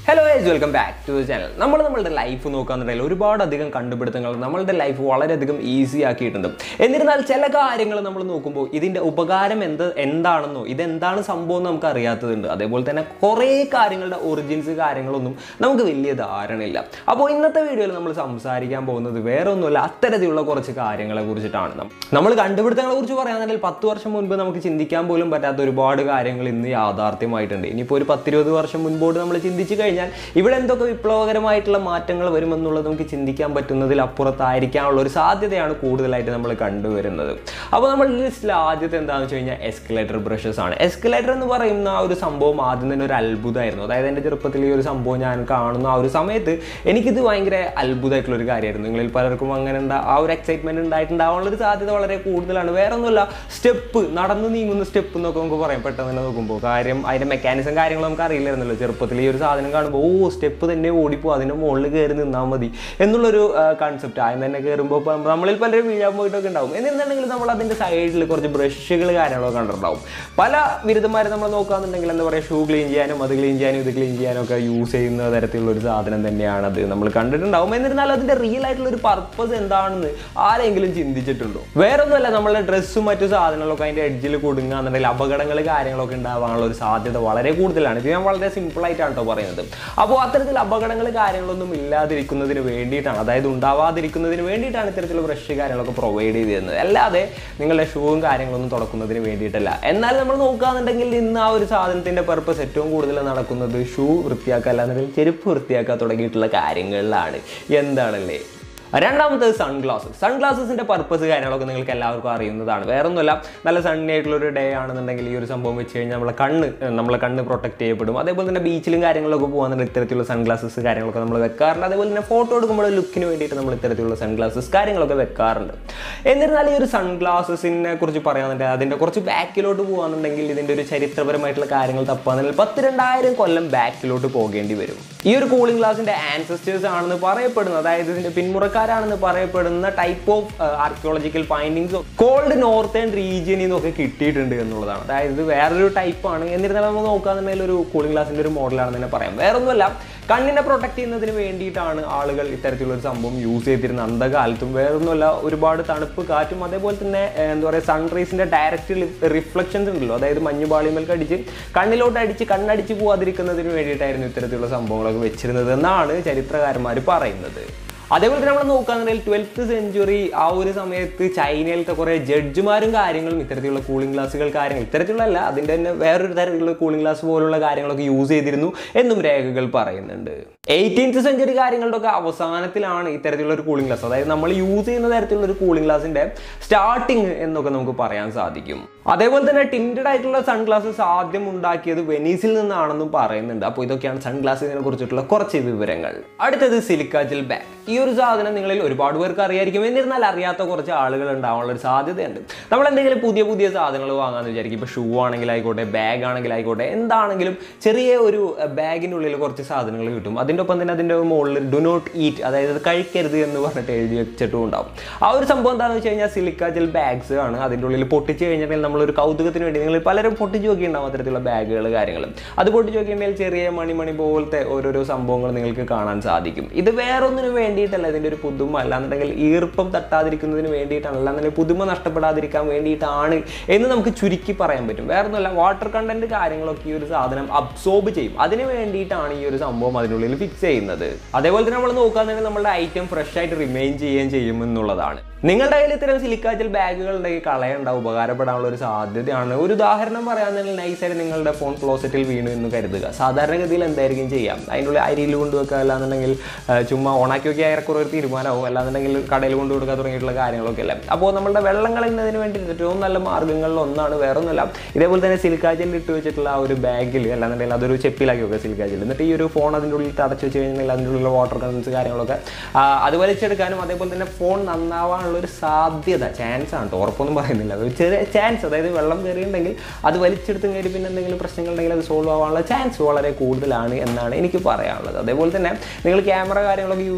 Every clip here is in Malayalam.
Hello guys welcome back to the channel നമ്മൾ നമ്മളുടെ ലൈഫ് നോക്കാന്നുണ്ടെങ്കിൽ ഒരുപാട് അധികം കണ്ടുപിടുത്തങ്ങൾ നമ്മളുടെ ലൈഫ് വളരെയധികം ഈസി ആക്കിയിട്ടുണ്ട് എന്നിരുന്നാൽ ചില കാര്യങ്ങൾ നമ്മൾ നോക്കുമ്പോൾ ഇതിൻ്റെ ഉപകാരം എന്ത് എന്താണെന്നോ ഇതെന്താണ് സംഭവം എന്ന് നമുക്ക് അറിയാത്തതുണ്ട് അതേപോലെ തന്നെ കുറേ കാര്യങ്ങളുടെ ഒറിജിൻസ് കാര്യങ്ങളൊന്നും നമുക്ക് വലിയ ധാരണയില്ല അപ്പോൾ ഇന്നത്തെ വീഡിയോയിൽ നമ്മൾ സംസാരിക്കാൻ പോകുന്നത് വേറെ ഒന്നുമില്ല അത്തരത്തിലുള്ള കുറച്ച് കാര്യങ്ങളെ കുറിച്ചിട്ടാണ് നം- നമ്മൾ കണ്ടുപിടുത്തങ്ങളെ കുറിച്ച് പറയുകയാണെങ്കിൽ പത്ത് വർഷം മുൻപ് നമുക്ക് ചിന്തിക്കാൻ പോലും പറ്റാത്ത ഒരുപാട് കാര്യങ്ങൾ ഇന്ന് യാഥാർത്ഥ്യമായിട്ടുണ്ട് ഇനിയിപ്പോൾ ഒരു പത്തിരുപത് വർഷം മുൻപോട്ട് നമ്മൾ ചിന്തിച്ചു കഴിഞ്ഞാൽ ഇവിടെ എന്തൊക്കെ വിപ്ലവകരമായിട്ടുള്ള മാറ്റങ്ങൾ വരുമെന്നുള്ളത് നമുക്ക് ചിന്തിക്കാൻ പറ്റുന്നതിൽ അപ്പുറത്തായിരിക്കാനുള്ള ഒരു സാധ്യതയാണ് കൂടുതലായിട്ട് നമ്മൾ കണ്ടുവരുന്നത് അപ്പോൾ നമ്മൾ ലിസ്റ്റിൽ ആദ്യത്തെ എന്താണെന്ന് വെച്ച് കഴിഞ്ഞാൽ എസ്കലേറ്റർ ബ്രഷസ് ആണ് എസ്കലേറ്റർ എന്ന് പറയുന്ന ആ ഒരു സംഭവം ആദ്യം തന്നെ ഒരു അത്ഭുതമായിരുന്നു അതായത് എൻ്റെ ചെറുപ്പത്തിൽ ഈ ഒരു സംഭവം ഞാൻ കാണുന്ന ആ ഒരു സമയത്ത് എനിക്കിത് ഭയങ്കര അത്ഭുതമായിട്ടുള്ള ഒരു കാര്യമായിരുന്നു നിങ്ങളിൽ പലർക്കും അങ്ങനെ ഉണ്ടാ ആ ഒരു എക്സൈറ്റ്മെന്റ് ഉണ്ടായിട്ടുണ്ടാവാനുള്ള ഒരു സാധ്യത വളരെ കൂടുതലാണ് വേറെ ഒന്നുമില്ല സ്റ്റെപ്പ് നടന്നു നീങ്ങുന്ന സ്റ്റെപ്പ് എന്നൊക്കെ നമുക്ക് പറയാം പെട്ടെന്ന് തന്നെ നോക്കുമ്പോൾ കാര്യം അതിന്റെ മെക്കാനിസം കാര്യങ്ങൾ നമുക്ക് അറിയില്ലായിരുന്നല്ലോ ചെറുപ്പത്തിൽ ഈ ഒരു സാധനം കാണുമ്പോൾ ഓ സ്റ്റെപ്പ് തന്നെ ഓടിപ്പോ അതിന്റെ മുകളിൽ കയറി നിന്നാൽ മതി എന്നുള്ളൊരു കൺസെപ്റ്റ് ആദ്യം തന്നെ കയറുമ്പോൾ നമ്മളിൽ പലരും വീഴാൻ പോയിട്ടൊക്കെ ഉണ്ടാവും എന്നിരുന്നുണ്ടെങ്കിൽ നമ്മൾ അതിന്റെ സൈഡിൽ കുറച്ച് ബ്രഷുകൾ കാര്യങ്ങളൊക്കെ കണ്ടിട്ടുണ്ടാവും പല ബിരുദന്മാരെ നമ്മൾ നോക്കുകയാണെന്നുണ്ടെങ്കിൽ എന്താ പറയുക ഷൂ ക്ലീൻ ചെയ്യാനും അത് ക്ലീൻ ചെയ്യാനും ഇത് ക്ലീൻ ചെയ്യാനും ഒക്കെ യൂസ് ചെയ്യുന്ന തരത്തിലുള്ള ഒരു സാധനം തന്നെയാണത് നമ്മൾ കണ്ടിട്ടുണ്ടാവും എന്നിരുന്നാലും അതിന്റെ റിയൽ ആയിട്ടുള്ള ഒരു പർപ്പസ് എന്താണെന്ന് ആരെങ്കിലും ചിന്തിച്ചിട്ടുണ്ടോ വേറെ ഒന്നുമല്ല നമ്മളെ ഡ്രസ്സും മറ്റു സാധനങ്ങളൊക്കെ അതിന്റെ എഡ്ജിൽ കൊടുങ്ങുകയെന്നുണ്ടെങ്കിൽ അപകടങ്ങൾ കാര്യങ്ങളൊക്കെ ഉണ്ടാവാനുള്ള ഒരു സാധ്യത വളരെ കൂടുതലാണ് ഇത് ഞാൻ വളരെ സിമ്പിൾ ആയിട്ടാണ് കേട്ടോ പറയുന്നത് അപ്പോൾ അത്തരത്തിൽ അപകടങ്ങൾ കാര്യങ്ങളൊന്നും ഇല്ലാതിരിക്കുന്നതിന് വേണ്ടിയിട്ടാണ് അതായത് ഉണ്ടാവാതിരിക്കുന്നതിന് വേണ്ടിയിട്ടാണ് ഇത്തരത്തിലുള്ള ബ്രഷ് കാര്യങ്ങളൊക്കെ പ്രൊവൈഡ് ചെയ്ത് തരുന്നത് അല്ലാതെ നിങ്ങളുടെ ഷൂവും കാര്യങ്ങളൊന്നും തുടക്കുന്നതിന് വേണ്ടിയിട്ടല്ല എന്നാൽ നമ്മൾ നോക്കുകയാണെന്നുണ്ടെങ്കിൽ ഇന്ന് ആ ഒരു സാധനത്തിന്റെ പർപ്പസ് ഏറ്റവും കൂടുതൽ നടക്കുന്നത് ഷൂ വൃത്തിയാക്കുക അല്ലാന്നുണ്ടെങ്കിൽ ചെരുപ്പ് വൃത്തിയാക്കാൻ തുടങ്ങിയിട്ടുള്ള കാര്യങ്ങളിലാണ് എന്താണല്ലേ രണ്ടാമത്തത് സൺഗ്ലാസ് സൺഗ്ലാസസിന്റെ പർപ്പസ് കാര്യങ്ങളൊക്കെ നിങ്ങൾക്ക് എല്ലാവർക്കും അറിയുന്നതാണ് വേറെ ഒന്നുമല്ല നല്ല സണ്ണി ആയിട്ടുള്ള ഒരു ഡേ ആണെന്നുണ്ടെങ്കിൽ ഈ ഒരു സംഭവം വെച്ച് കഴിഞ്ഞാൽ നമ്മളെ കണ്ണ് ഏഹ് നമ്മളെ കണ്ണ് പ്രൊട്ടക്ട് ചെയ്യപ്പെടും അതേപോലെ തന്നെ ബീച്ചിലും കാര്യങ്ങളിലൊക്കെ പോകുന്നുണ്ട് ഇത്തരത്തിലുള്ള സൺഗ്ലാസസ് കാര്യങ്ങളൊക്കെ നമ്മൾ വെക്കാറുണ്ട് അതേപോലെ തന്നെ ഫോട്ടോ എടുക്കുമ്പോൾ ലുക്കിന് വേണ്ടിയിട്ട് നമ്മൾ ഇത്തരത്തിലുള്ള സൺഗ്ലാസസ് കാര്യങ്ങളൊക്കെ വെക്കാറുണ്ട് എന്നിരുന്നാലും ഈ ഒരു സൺഗ്ലാസസിനെ കുറിച്ച് പറയാന്നുണ്ടെങ്കിൽ അതിന്റെ കുറച്ച് ബാക്കിലോട്ട് പോകുകയാണെന്നുണ്ടെങ്കിൽ ഇതിന്റെ ഒരു ചരിത്രപരമായിട്ടുള്ള കാര്യങ്ങൾ തപ്പാന്നുണ്ടെങ്കിൽ പത്ത് രണ്ടായിരം കൊല്ലം ബാക്കിലോട്ട് പോകേണ്ടി വരും ഈ ഒരു കൂളിംഗ് ഗ്ലാസിന്റെ ആൻസസ്റ്റേഴ്സ് ആണെന്ന് പറയപ്പെടുന്നത് അതായത് ഇതിന്റെ പിന്മുറക്കാരാണെന്ന് പറയപ്പെടുന്ന type of archaeological findings called northern റീജിയനിൽ നിന്നൊക്കെ കിട്ടിയിട്ടുണ്ട് എന്നുള്ളതാണ് അതായത് ഇത് വേറൊരു ടൈപ്പാണ് എന്നിരുന്നാലും നമ്മൾ നോക്കാന്നുണ്ടെങ്കിൽ ഒരു കൂളിംഗ് ഗ്ലാസിന്റെ ഒരു മോഡലാണെന്ന് തന്നെ പറയാം വേറൊന്നുമല്ല കണ്ണിനെ പ്രൊട്ടക്ട് ചെയ്യുന്നതിന് വേണ്ടിയിട്ടാണ് ആളുകൾ ഇത്തരത്തിലുള്ള ഒരു സംഭവം യൂസ് ചെയ്തിരുന്നത് അന്ധകാലത്തും വേറൊന്നുമല്ല ഒരുപാട് തണുപ്പ് കാറ്റും അതേപോലെ തന്നെ ഏഹ്, എന്താ പറയുക സൺറൈസിന്റെ ഡയറക്റ്റ് റിഫ്ലക്ഷൻസ് ഉണ്ടല്ലോ അതായത് മഞ്ഞുപാളിമേൽക്ക് അടിച്ച് കണ്ണിലോട്ട് അടിച്ച് കണ്ണടിച്ച് പോവാതിരിക്കുന്നതിന് വേണ്ടിയിട്ടായിരുന്നു ഇത്തരത്തിലുള്ള സംഭവങ്ങളൊക്കെ വെച്ചിരുന്നത് എന്നാണ് ചരിത്രകാരന്മാർ പറയുന്നത് അതേപോലെ തന്നെ നമ്മൾ നോക്കുകയാണെന്നുണ്ടെങ്കിൽ ട്വൽത്ത് സെഞ്ചുറി ആ ഒരു സമയത്ത് ചൈനയിലത്തെ കുറേ ജഡ്ജിമാരും കാര്യങ്ങളും ഇത്തരത്തിലുള്ള കൂളിംഗ് ഗ്ലാസുകൾ കാര്യങ്ങൾ ഇത്തരത്തിലുള്ളല്ല അതിൻ്റെ തന്നെ വേറൊരു തരത്തിലുള്ള കൂളിംഗ് ഗ്ലാസ് പോലുള്ള കാര്യങ്ങളൊക്കെ യൂസ് ചെയ്തിരുന്നു എന്നും രേഖകൾ പറയുന്നുണ്ട് എയ്റ്റീൻത്ത് സെഞ്ചുറി കാര്യങ്ങളുടെ ഒക്കെ അവസാനത്തിലാണ് ഇത്തരത്തിലുള്ള ഒരു കൂളിംഗ് ഗ്ലാസ് അതായത് നമ്മൾ യൂസ് ചെയ്യുന്ന തരത്തിലുള്ള ഒരു കൂളിംഗ് ഗ്ലാസിന്റെ സ്റ്റാർട്ടിങ് എന്നൊക്കെ നമുക്ക് പറയാൻ സാധിക്കും അതേപോലെ തന്നെ ടിൻറ്റഡ് ആയിട്ടുള്ള സൺഗ്ലാസസ് ആദ്യം ഉണ്ടാക്കിയത് വെനീസിൽ നിന്നാണെന്നും പറയുന്നുണ്ട് അപ്പോൾ ഇതൊക്കെയാണ് സൺഗ്ലാസിനെ കുറിച്ചിട്ടുള്ള കുറച്ച് വിവരങ്ങൾ അടുത്തത് സിലിക്ക ജെൽ ബാഗ് ഈ ഒരു സാധനം നിങ്ങളിൽ ഒരുപാട് പേർക്ക് അറിയായിരിക്കും എന്നിരുന്നാൽ അറിയാത്ത കുറച്ച് ആളുകൾ ഉണ്ടാവാനുള്ള ഒരു സാധ്യതയുണ്ട് നമ്മൾ എന്തെങ്കിലും പുതിയ പുതിയ സാധനങ്ങൾ വാങ്ങാമെന്ന് വിചാരിക്കും ഇപ്പോൾ ഷൂ ആണെങ്കിൽ ആയിക്കോട്ടെ ബാഗ് ആണെങ്കിൽ ആയിക്കോട്ടെ എന്താണെങ്കിലും ചെറിയ ഒരു ബാഗിനുള്ളിൽ കുറച്ച് സാധനങ്ങൾ കിട്ടും അതിൻ്റെ ഒപ്പം തന്നെ അതിൻ്റെ മുകളിൽ ഡു നോട്ട് ഈറ്റ് അതായത് ഇത് കഴിക്കരുത് എന്ന് പറഞ്ഞിട്ട് എഴുതി വെച്ചിട്ടും ഉണ്ടാവും ആ ഒരു സംഭവം എന്താണെന്ന് വെച്ച് കഴിഞ്ഞാൽ സിലിക്ക ജെൽ ബാഗ്സ് ആണ് അതിൻ്റെ ഉള്ളിൽ പൊട്ടിച്ച് കഴിഞ്ഞിട്ടുണ്ടെങ്കിൽ നമ്മളൊരു കൗതുകത്തിന് വേണ്ടി നിങ്ങൾ പലരും പൊട്ടിച്ച് നോക്കിയിട്ടുണ്ടാവും അത്തരത്തിലുള്ള ബാഗുകൾ കാര്യങ്ങളും അത് പൊട്ടിച്ച് നോക്കിയിട്ടുണ്ടെങ്കിൽ ചെറിയ മണി മണി പോലത്തെ ഓരോരോ സംഭവങ്ങൾ നിങ്ങൾക്ക് കാണാൻ സാധിക്കും ഇത് വേറൊന്നിനു വേണ്ടിയിട്ടല്ല ഇതിൻ്റെ ഒരു പുതുമ അല്ലാന്നുണ്ടെങ്കിൽ ഈർപ്പം തട്ടാതിരിക്കുന്നതിന് വേണ്ടിയിട്ടാണ് അല്ലാന്നുണ്ടെങ്കിൽ പുതുമ നഷ്ടപ്പെടാതിരിക്കാൻ വേണ്ടിയിട്ടാണ് എന്ന് നമുക്ക് ചുരുക്കി പറയാൻ പറ്റും വേറൊന്നുമല്ല വാട്ടർ കണ്ടന്റ് കാര്യങ്ങളൊക്കെ ഈ ഒരു സാധനം അബ്സോർബ് ചെയ്യും അതിന് വേണ്ടിയിട്ടാണ് ഈ ഒരു സംഭവം അതിനുള്ളിൽ ഫിക്സ് ചെയ്യുന്നത് അതേപോലെ തന്നെ നമ്മൾ നോക്കുകയാണെങ്കിൽ നമ്മുടെ ഐറ്റം ഫ്രഷ് ആയിട്ട് റിമെയിൻ ചെയ്യുകയും ചെയ്യും എന്നുള്ളതാണ് നിങ്ങളുടെ കയ്യിൽ ഇത്തരം സിലിക്കാച്ചൽ ബാഗുകൾ ഉണ്ടെങ്കിൽ കളയണ്ട ഉപകാരപ്പെടാനുള്ള ഒരു സാധ്യതയാണ് ഒരു ഉദാഹരണം പറയാന്നുണ്ടെങ്കിൽ നൈസായിട്ട് നിങ്ങളുടെ ഫോൺ ക്ലോസറ്റിൽ വീണു എന്ന് കരുതുക സാധാരണഗതിയിൽ എന്തായിരിക്കും ചെയ്യാം അതിൻ്റെ ഉള്ളിൽ അരിയിൽ കൊണ്ടുവെക്കുക അല്ലാന്നുണ്ടെങ്കിൽ ആ, ചുമ്മാ ഓണാക്കി നോക്കി ഏറെക്കുറെ ഒരു തീരുമാനമാവും അല്ലാന്നുണ്ടെങ്കിൽ കടയിൽ കൊണ്ടു കൊടുക്കുക തുടങ്ങിയിട്ടുള്ള കാര്യങ്ങളൊക്കെ അല്ലേ അപ്പോൾ നമ്മുടെ വെള്ളം കളയുന്നതിന് വേണ്ടി ഏറ്റവും നല്ല മാർഗ്ഗങ്ങളിൽ ഒന്നാണ് വേറെ ഒന്നുമല്ല ഇതേപോലെ തന്നെ സിലിക്കാജലിൽ ഇട്ട് വെച്ചിട്ടുള്ള ആ ഒരു ബാഗിൽ അല്ലാന്നുണ്ടെങ്കിൽ അതൊരു ചെപ്പിലാക്കി വെക്കുക സിലിക്കാജൽ എന്നിട്ട് ഈ ഒരു ഫോൺ അതിൻ്റെ ഉള്ളിൽ അടച്ചു വെച്ച് കഴിഞ്ഞാൽ അതിൻ്റെ ഉള്ളിലുള്ള വാട്ടർ കണ്ടൻസ് കാര്യങ്ങളൊക്കെ ആ, അത് വലിച്ചെടുക്കാനും അതേപോലെ തന്നെ ഫോൺ നന്നാവാനുള്ള ഒരു സാധ്യത ചാൻസ് ആണ് ട്ടോ. ഉറപ്പൊന്നും പറയുന്നില്ല ഒരു ചെറിയ ചാൻസ് അതായത് വെള്ളം കയറിയിട്ടുണ്ടെങ്കിൽ അത് വലിച്ചെടുത്ത് കഴിഞ്ഞ് പിന്നെ എന്തെങ്കിലും പ്രശ്നങ്ങൾ ഉണ്ടെങ്കിൽ അത് സോൾവ് ആവാനുള്ള ചാൻസ് വളരെ കൂടുതലാണ് എന്നാണ് എനിക്ക് പറയാനുള്ളത് അതേപോലെ തന്നെ നിങ്ങൾ ക്യാമറ കാര്യങ്ങളൊക്കെ യൂസ് ചെയ്യുന്ന ആളുകൾ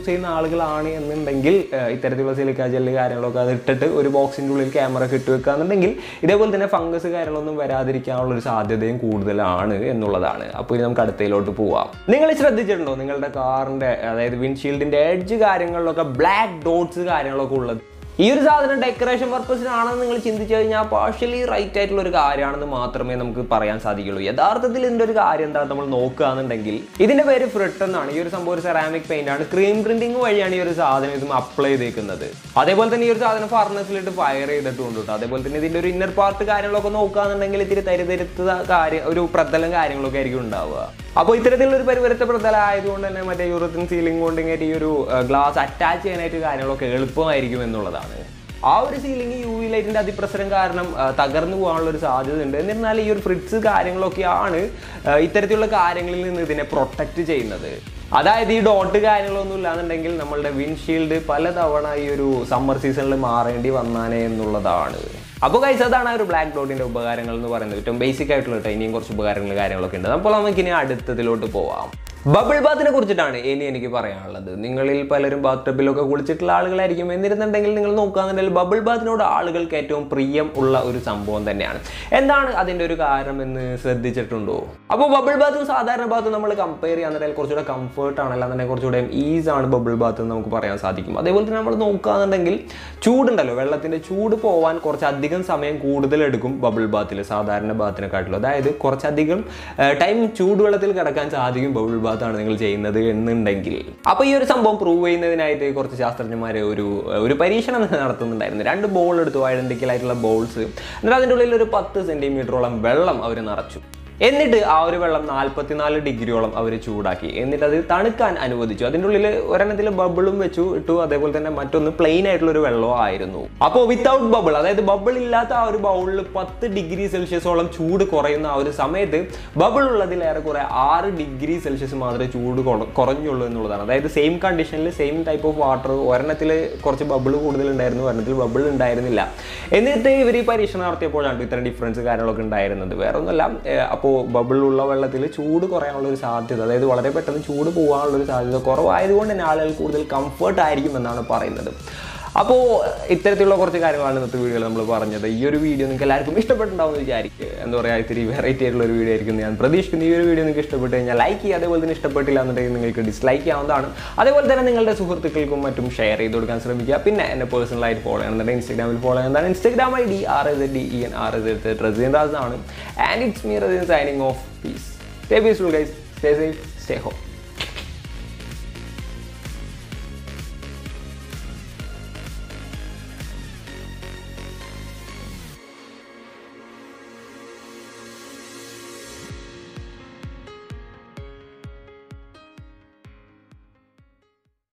ആളുകളാണ് എന്നുണ്ടെങ്കിൽ ഏഹ്, ഇത്തരത്തിലുള്ള സിലിക്ക ജെല്ല് കാര്യങ്ങളൊക്കെ അത് ഇട്ടിട്ട് ഒരു ബോക്സിൻ്റെ ഉള്ളിൽ ക്യാമറ ഒക്കെ ഇട്ട് വെക്കുകയാണെന്നുണ്ടെങ്കിൽ ഇതേപോലെ തന്നെ ഫംഗസ് കാര്യങ്ങളൊന്നും വരാതിരിക്കാനുള്ള ഒരു സാധ്യതയും കൂടുതലാണ് എന്നുള്ളതാണ് അപ്പോൾ ഇനി നമുക്ക് അടുത്തയിലോട്ട് പോവാം നിങ്ങൾ ശ്രദ്ധിച്ചിട്ടുണ്ടോ നിങ്ങളുടെ കാറിൻ്റെ അതായത് വിൻഷീൽഡിൻ്റെ എഡ്ജ് കാര്യങ്ങളിലൊക്കെ ബ്ലാക്ക് ഡോട്ട്സ് കാര്യങ്ങളൊക്കെ ഉള്ളത് ഈ ഒരു സാധനം ഡെക്കറേഷൻ പർപ്പസിനാണെന്ന് നിങ്ങൾ ചിന്തിച്ചു കഴിഞ്ഞാൽ പാർഷ്യലി റൈറ്റ് ആയിട്ടുള്ള ഒരു കാര്യമാണെന്ന് മാത്രമേ നമുക്ക് പറയാൻ സാധിക്കുള്ളൂ യഥാർത്ഥത്തിൽ ഇതിൻ്റെ ഒരു കാര്യം എന്താ നമ്മൾ നോക്കുകയാണെന്നുണ്ടെങ്കിൽ ഇതിന്റെ പേര് ഫ്രിട്ട് എന്നാണ് ഈ ഒരു സംഭവം ഒരു സെറാമിക് പെയിന്റ് ആണ് ക്രീം പ്രിന്റിംഗ് വഴിയാണ് ഈ ഒരു സാധനം ഇത് അപ്ലൈ ചെയ്തേക്കുന്നത് അതേപോലെ തന്നെ ഈ ഒരു സാധനം ഫർണസിലിട്ട് ഫയർ ചെയ്തിട്ടുണ്ട് കേട്ടോ അതേപോലെ തന്നെ ഇതിന്റെ ഒരു ഇന്നർ പാർട്ട് കാര്യങ്ങളൊക്കെ നോക്കുകയാണെന്നുണ്ടെങ്കിൽ ഇത്തിരി തരിതരുത്ത കാര്യം ഒരു പ്രതലം കാര്യങ്ങളൊക്കെ ആയിരിക്കും ഉണ്ടാവുക അപ്പോൾ ഇത്തരത്തിലുള്ള ഒരു പരിവരുത്ത പ്രതലം ആയതുകൊണ്ട് തന്നെ മറ്റേ യൂറോപ്യൻ സീലിംഗ് കൊണ്ട് ഇങ്ങനെ ഈ ഒരു ഗ്ലാസ് അറ്റാച്ച് ചെയ്യാനായിട്ട് കാര്യങ്ങളൊക്കെ എളുപ്പമായിരിക്കും എന്നുള്ളതാണ് ആ ഒരു സീലിംഗ് യു വി ലൈറ്റിന്റെ അതിപ്രസരം കാരണം ആ, തകർന്നു പോകാനുള്ള ഒരു സാധ്യത ഉണ്ട് എന്നിരുന്നാൽ ഈ ഒരു ഫ്രിഡ്സ് കാര്യങ്ങളൊക്കെയാണ് ആ, ഇത്തരത്തിലുള്ള കാര്യങ്ങളിൽ നിന്ന് ഇതിനെ പ്രൊട്ടക്റ്റ് ചെയ്യുന്നത് അതായത് ഈ ഡോട്ട് കാര്യങ്ങളൊന്നും ഇല്ലാന്നുണ്ടെങ്കിൽ നമ്മളുടെ വിൻഷീൽഡ് പലതവണ ഈ ഒരു സമ്മർ സീസണിൽ മാറേണ്ടി വന്നാനേ എന്നുള്ളതാണ് അപ്പോൾ കൈസ് അതാണ് ആ ഒരു ബ്ലാക്ക് ഡോട്ടിന്റെ ഉപകാരങ്ങൾ എന്ന് പറയുന്നത് ഏറ്റവും ബേസിക് ആയിട്ടുള്ള കേട്ടോ ഇനിയും കുറച്ച് ഉപകാരങ്ങൾ കാര്യങ്ങളൊക്കെ ഉണ്ട് അപ്പോൾ നമുക്ക് ഇനി അടുത്തതിലോട്ട് പോവാം ബബിൾ ബാത്തിനെ കുറിച്ചിട്ടാണ് ഇനി എനിക്ക് പറയാനുള്ളത് നിങ്ങളിൽ പലരും ബാത്ത് ടബിലൊക്കെ കുളിച്ചിട്ടുള്ള ആളുകളായിരിക്കും എന്നിരുന്നുണ്ടെങ്കിൽ നിങ്ങൾ നോക്കുകയാണെന്നുണ്ടെങ്കിൽ ബബിൾ ബാത്തിനോട് ആളുകൾക്ക് ഏറ്റവും പ്രിയം ഉള്ള ഒരു സംഭവം തന്നെയാണ് എന്താണ് അതിൻ്റെ ഒരു കാരണം എന്ന് ശ്രദ്ധിച്ചിട്ടുണ്ടോ അപ്പോൾ ബബിൾ ബാത്തും സാധാരണ ബാത്തും നമ്മൾ കമ്പയർ ചെയ്യാന്നുണ്ടെങ്കിൽ കുറച്ചുകൂടെ കംഫർട്ട് ആണ് അല്ലാന്നുണ്ടെങ്കിൽ കുറച്ചുകൂടെ ഈസ് ആണ് ബബിൾ ബാത്ത് എന്ന് നമുക്ക് പറയാൻ സാധിക്കും അതേപോലെ തന്നെ നമ്മൾ നോക്കുകയാണെന്നുണ്ടെങ്കിൽ ചൂടുണ്ടല്ലോ വെള്ളത്തിൻ്റെ ചൂട് പോവാൻ കുറച്ചധികം സമയം കൂടുതൽ എടുക്കും ബബിൾ ബാത്തിൽ സാധാരണ ബാത്തിനെക്കാട്ടിലും അതായത് കുറച്ചധികം ടൈം ചൂടുവെള്ളത്തിൽ കിടക്കാൻ സാധിക്കും ബബിൾ ബാത്താണ് നിങ്ങൾ ചെയ്യുന്നത് എന്നുണ്ടെങ്കിൽ അപ്പോൾ ഈ ഒരു സംഭവം പ്രൂവ് ചെയ്യുന്നതിനായിട്ട് കുറച്ച് ശാസ്ത്രജ്ഞന്മാർ ഒരു ഒരു പരീക്ഷണം നടത്തുന്നുണ്ടായിരുന്നു രണ്ട് ബോൾ എടുത്തു ഐഡന്റിക്കൽ ആയിട്ടുള്ള ബോൾസ് എന്നിട്ട് അതിൻ്റെ ഉള്ളിൽ ഒരു പത്ത് സെന്റിമീറ്ററോളം വെള്ളം അവർ നിറച്ചു എന്നിട്ട് ആ ഒരു വെള്ളം നാൽപ്പത്തിനാല് ഡിഗ്രിയോളം അവർ ചൂടാക്കി എന്നിട്ട് അത് തണുക്കാൻ അനുവദിച്ചു അതിൻ്റെ ഉള്ളിൽ ഒരെണ്ണത്തിൽ ബബിളും വെച്ചു ഇട്ടു അതേപോലെ തന്നെ മറ്റൊന്ന് പ്ലെയിൻ ആയിട്ടുള്ള ഒരു വെള്ളവും ആയിരുന്നു അപ്പോൾ വിത്തൗട്ട് ബബിൾ അതായത് ബബിൾ ഇല്ലാത്ത ആ ഒരു ബൗളിൽ പത്ത് ഡിഗ്രി സെൽഷ്യസോളം ചൂട് കുറയുന്ന ആ ഒരു സമയത്ത് ബബിൾ ഉള്ളതിൽ ഏറെക്കുറെ ആറ് ഡിഗ്രി സെൽഷ്യസ് മാത്രമേ ചൂട് കുറ- കുറഞ്ഞുള്ളൂ എന്നുള്ളതാണ് അതായത് സെയിം കണ്ടീഷനിൽ സെയിം ടൈപ്പ് ഓഫ് വാട്ടർ ഒരെണ്ണത്തിൽ കുറച്ച് ബബിൾ കൂടുതൽ ഉണ്ടായിരുന്നു ഒരെണ്ണത്തിൽ ബബിൾ ഉണ്ടായിരുന്നില്ല എന്നിട്ട് ഇവർ ഈ പരീക്ഷണം നടത്തിയപ്പോഴാണ് ഇത്തരം ഡിഫറൻസ് കാര്യങ്ങളൊക്കെ ഉണ്ടായിരുന്നത് വേറെ ഒന്നുമല്ല അപ്പോൾ ബബിൾ ഉള്ള വെള്ളത്തിൽ ചൂട് കുറയാനുള്ള ഒരു സാധ്യത അതായത് വളരെ പെട്ടെന്ന് ചൂട് പോകാനുള്ള ഒരു സാധ്യത കുറവായതുകൊണ്ട് തന്നെ ആളുകൾ കൂടുതൽ കംഫർട്ട് ആയിരിക്കും എന്നാണ് പറയുന്നത് അപ്പോൾ ഇത്തരത്തിലുള്ള കുറച്ച് കാര്യങ്ങളാണ് ഇന്നത്തെ വീഡിയോയിൽ നമ്മൾ പറഞ്ഞത് ഈ ഒരു വീഡിയോ നിങ്ങൾക്ക് എല്ലാവർക്കും ഇഷ്ടപ്പെട്ടുണ്ടാവും എന്ന് വിചാരിക്കുക എന്താ പറയുക ഇത്തിരി വെറൈറ്റി ആയിട്ടുള്ള ഒരു വീഡിയോ ആയിരിക്കും എന്ന് ഞാൻ പ്രതീക്ഷിക്കുന്നു ഈ ഒരു വീഡിയോ നിങ്ങൾക്ക് ഇഷ്ടപ്പെട്ട് കഴിഞ്ഞാൽ ലൈക്ക് ചെയ്യുക അതേപോലെ തന്നെ ഇഷ്ടപ്പെട്ടില്ല എന്നുണ്ടെങ്കിൽ നിങ്ങൾക്ക് ഡിസ്ലൈക്ക് ചെയ്യാവുന്നതാണ് അതേപോലെ തന്നെ നിങ്ങളുടെ സുഹൃത്തുക്കൾക്കും മറ്റും ഷെയർ ചെയ്ത് കൊടുക്കാൻ ശ്രമിക്കുക പിന്നെ എന്നെ പേഴ്സണലായിട്ട് ഫോളോ ചെയ്യണമെന്നുണ്ടെങ്കിൽ ഇൻസ്റ്റാഗ്രാമിൽ ഫോളോ ചെയ്യുന്നതാണ് Instagram ID R S D E N R S എസ് റസീൻ റാസ് ആണ് and it's me Razeen signing off peace stay peaceful guys stay safe stay home